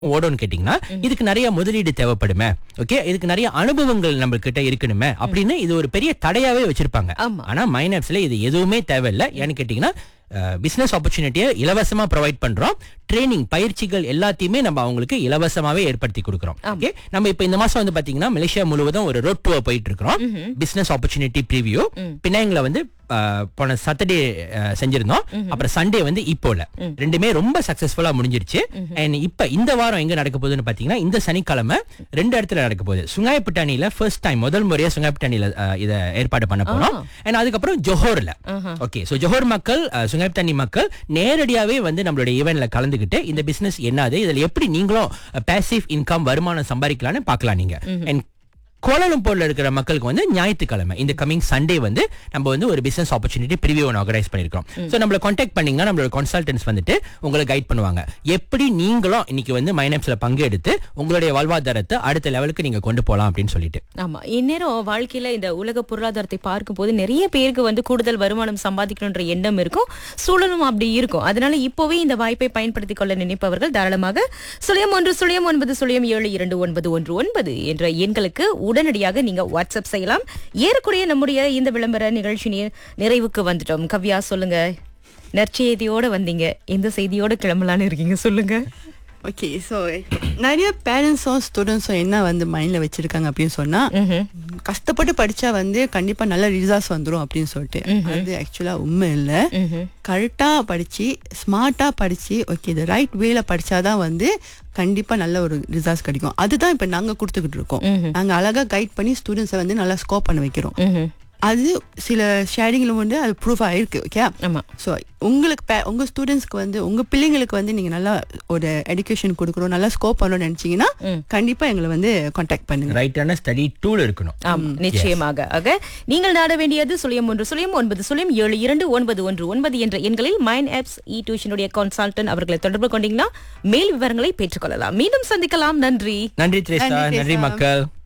ஓடும்னு கேட்டீங்கன்னா இதுக்கு நிறைய முதலீடு தேவைப்படுமே ஓகே இதுக்கு நிறைய அனுபவங்கள் நம்ம கிட்ட இருக்கணுமே அப்படின்னு இது ஒரு பெரிய தடையாவே வச்சிருப்பாங்க ஆமா. ஆனா மைனப்ஸ்ல இது எதுவுமே தேவையில்லை ஏன்னு கேட்டீங்கன்னா பிசினஸ் ஆப்பர்ச்சுனிட்டியை இலவசமா ப்ரொவைட் பண்றோம் ட்ரைனிங் பயிற்சிகள் எல்லாத்தையுமே நம்ம அவங்களுக்கு இலவசமாவே ஏற்படுத்தி கொடுக்குறோம் ஓகே நம்ம இப்ப இந்த மாசம் வந்து பாத்தீங்கன்னா மலேசியா முழுவதும் ஒரு ரோட் டூர் போயிட்டு இருக்கிறோம் பிசினஸ் ஆப்பர்ச்சுனிட்டி ப்ரிவியூ பின்னாங்களை வந்து அஹ், போன சாட்டர்டே செஞ்சிருந்தோம் அப்புறம் சண்டே வந்து இப்போல ரெண்டுமே ரொம்ப சக்சஸ்ஃபுல்லா முடிஞ்சிருச்சு அண்ட் இப்ப இந்த வாரம் எங்க நடக்க போகுதுன்னு பாத்தீங்கன்னா இந்த சனிக்கிழமை ரெண்டு இடத்துல நடக்க போகுது சுங்காய்பட்டாணியில ஃபர்ஸ்ட் டைம் முதல் முறையா சுங்காய்பட்டாணியில அஹ், இத ஏற்பாடு பண்ண போறோம் அண்ட் அதுக்கப்புறம் ஜோஹர்ல ஓகே சோ ஜோஹர் மக்கள் அஹ், சுங்காய்பட்டாணி மக்கள் நேரடியாவே வந்து நம்மளுடைய ஈவென்ட்ல கலந்துக்கிட்டு இந்த பிசினஸ் என்னது இதுல எப்படி நீங்களும் பேசிவ் இன்கம் வருமானம் சம்பாதிக்கலாம்னு பார்க்கலாம் நீங்க அண்ட் கோலாலம்பூர்ல இருக்கிற மக்களுக்கு வந்து ஞாயிற்றுக்கிழமை இந்த கமிங் சண்டே வந்து நம்ம வந்து ஒரு பிசினஸ் ஆப்பர்ச்சுனிட்டி ப்ரிவியூ ஒன்று ஆர்கனைஸ் பண்ணிருக்கோம் ஸோ நம்மள காண்டாக்ட் பண்ணீங்கன்னா நம்மளோட கன்சல்டன்ஸ் வந்துட்டு உங்களை கைட் பண்ணுவாங்க எப்படி நீங்களும் இன்னைக்கு வந்து மைனப்ஸ்ல பங்கெடுத்து உங்களுடைய வாழ்வாதாரத்தை அடுத்த லெவலுக்கு நீங்க கொண்டு போகலாம் அப்படின்னு சொல்லிட்டு ஆமா இந்நேரம் வாழ்க்கையில இந்த உலக பொருளாதாரத்தை பார்க்கும்போது நிறைய பேருக்கு வந்து கூடுதல் வருமானம் சம்பாதிக்கணுன்ற எண்ணம் இருக்கும் சூழலும் அப்படி இருக்கும் அதனால இப்போவே இந்த வாய்ப்பை பயன்படுத்திக் கொள்ள நினைப்பவர்கள் தாராளமாக சுழியம் ஒன்று சுழியம் ஒன்பது சுழியம் ஏழு இரண்டு ஒன்பது ஒன்று ஒன்பது என்ற எண்களுக்கு உடனடியாக நீங்க வாட்ஸ்அப் செய்யலாம் ஏறக்குறைய நம்முடைய இந்த விளம்பர நிகழ்ச்சி நி- நிறைவுக்கு வந்துட்டோம் கவ்யா சொல்லுங்க நற்செய்தியோட வந்தீங்க எந்த செய்தியோட கிளம்பலான்னு இருக்கீங்க சொல்லுங்க ஓகே ஸோ நிறைய பேரண்ட்ஸும் ஸ்டூடெண்ட்ஸும் என்ன வந்து மைண்டில் வச்சிருக்காங்க அப்படின்னு சொன்னா ம்ஹும். கஷ்டப்பட்டு படிச்சா வந்து கண்டிப்பா நல்ல ரிசல்ட்ஸ் வந்துரும் அப்படின்னு சொல்லிட்டு அது ஆக்சுவலா உண்மை இல்லை ம்ஹும். கரெக்டா படிச்சு ஸ்மார்ட்டா படிச்சு ஓகே இது ரைட் வேல படிச்சாதான் வந்து கண்டிப்பா நல்ல ஒரு ரிசல்ட்ஸ் கிடைக்கும் அதுதான் இப்ப நாங்க கொடுத்துக்கிட்டு இருக்கோம் நாங்க அழகா கைட் பண்ணி ஸ்டூடெண்ட்ஸை வந்து நல்லா ஸ்கோர் பண்ண வைக்கிறோம் ம்ஹும். அது சில ஷேரிங்ல வந்து அது ப்ரூஃப் ஆயிருக்கு ஓகே ஆமா ஸோ உங்களுக்கு பே- உங்க ஸ்டூடெண்ட்ஸ்க்கு வந்து உங்க பிள்ளைங்களுக்கு வந்து நீங்க நல்லா ஒரு எடுகேஷன் கொடுக்கணும் நல்லா ஸ்கோப் பண்ணணும்னு நினைச்சீங்கன்னா கண்டிப்பா எங்களை வந்து காண்டாக்ட் பண்ணுங்க ரைட்டான ஸ்டடி டூல் இருக்கணும் ஆம் நிச்சயமாக ஆக நீங்கள் நாட வேண்டியது சுழியம் ஒன்று சுழியம் ஒன்பது சுழியம் ஏழு இரண்டு ஒன்பது ஒன்று ஒன்பது என்ற எண்களில் மைண்ட் ஆப்ஸ் இ டியூஷனுடைய கன்சல்டன்ட் அவர்களை தொடர்பு கொண்டீங்கன்னா மேல் விவரங்களை பெற்றுக்கொள்ளலாம் மீண்டும் சந்திக்கலாம் நன்றி நன்றி திரேசா நன்றி, நன்றி திரேசா. மக்கள்